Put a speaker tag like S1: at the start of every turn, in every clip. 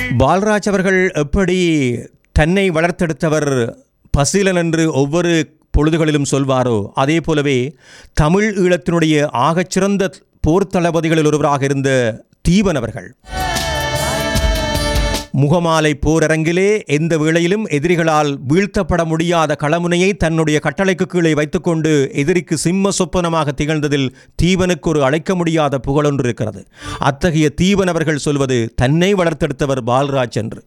S1: பால்ராஜ் அவர்கள் எப்படி தன்னை வளர்த்தெடுத்தவர் பசீலன் என்று ஒவ்வொரு பொழுதுகளிலும் சொல்வாரோ அதே போலவே தமிழ் ஈழத்தினுடைய ஆகச்சிறந்த போர் தளபதிகளில் ஒருவராக இருந்த தீபன் அவர்கள் முகமாலை போரரங்கிலே எந்த வேளையிலும் எதிரிகளால் வீழ்த்தப்பட முடியாத களமுனையை தன்னுடைய கட்டளைக்கு கீழே வைத்துக்கொண்டு எதிரிக்கு சிம்ம சொப்பனமாக திகழ்ந்ததில் தீவனுக்கு ஒரு அழைக்க முடியாத புகழொன்று இருக்கிறது அத்தகைய தீவன் அவர்கள் சொல்வது தன்னை வளர்த்தெடுத்தவர் பால்ராஜ் என்று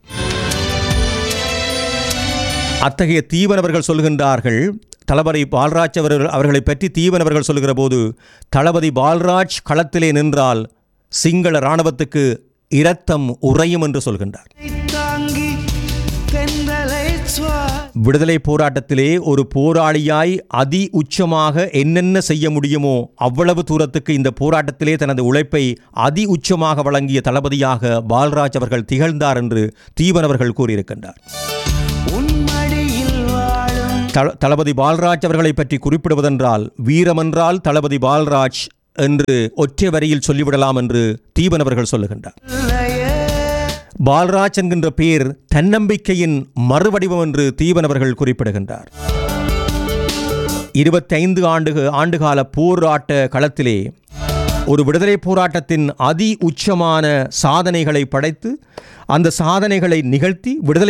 S1: அத்தகைய தீவன் அவர்கள் சொல்கின்றார்கள் தளபதி பால்ராஜ் அவர்கள் அவர்களை பற்றி தீவன் அவர்கள் சொல்கிற போது தளபதி பால்ராஜ் களத்திலே நின்றால் சிங்கள இராணுவத்துக்கு இரத்தம் உறையும் என்று சொல்கின்றார்
S2: தாங்கி தென்றலை சுவார்
S1: விடுதலை போராட்டத்திலே ஒரு போராளியாய் அதி உச்சமாக என்னென்ன செய்ய முடியுமோ அவ்வளவு தூரத்துக்கு இந்த போராட்டத்திலே தனது உழைப்பை அதி உச்சமாக வழங்கிய தளபதியாக பால்ராஜ் அவர்கள் திகழ்ந்தார் என்று தீவன் அவர்கள் கூறியிருக்கின்றார்
S2: உன்மடியில் வாழும்
S1: தள- தளபதி பால்ராஜ் அவர்களை பற்றி குறிப்பிடுவதென்றால் வீரமென்றால் தளபதி பால்ராஜ் என்று ஒற்றை வரியில் சொல்லிவிடலாம் என்று தீபன் அவர்கள் சொல்லுகின்றார்
S2: இல்லையே
S1: பால்ராஜ் என்கின்ற பெயர் தன்னம்பிக்கையின் மறுவடிவம் என்று தீபன் அவர்கள் குறிப்பிடுகின்றார் இருபத்தைந்து ஆண்டு ஆண்டுகால போராட்ட களத்திலே ஒரு விடுதலை போராட்டத்தின் அதி உச்சமான சாதனைகளை படைத்து அந்த சாதனைகளை நிகழ்த்தி விடுதலை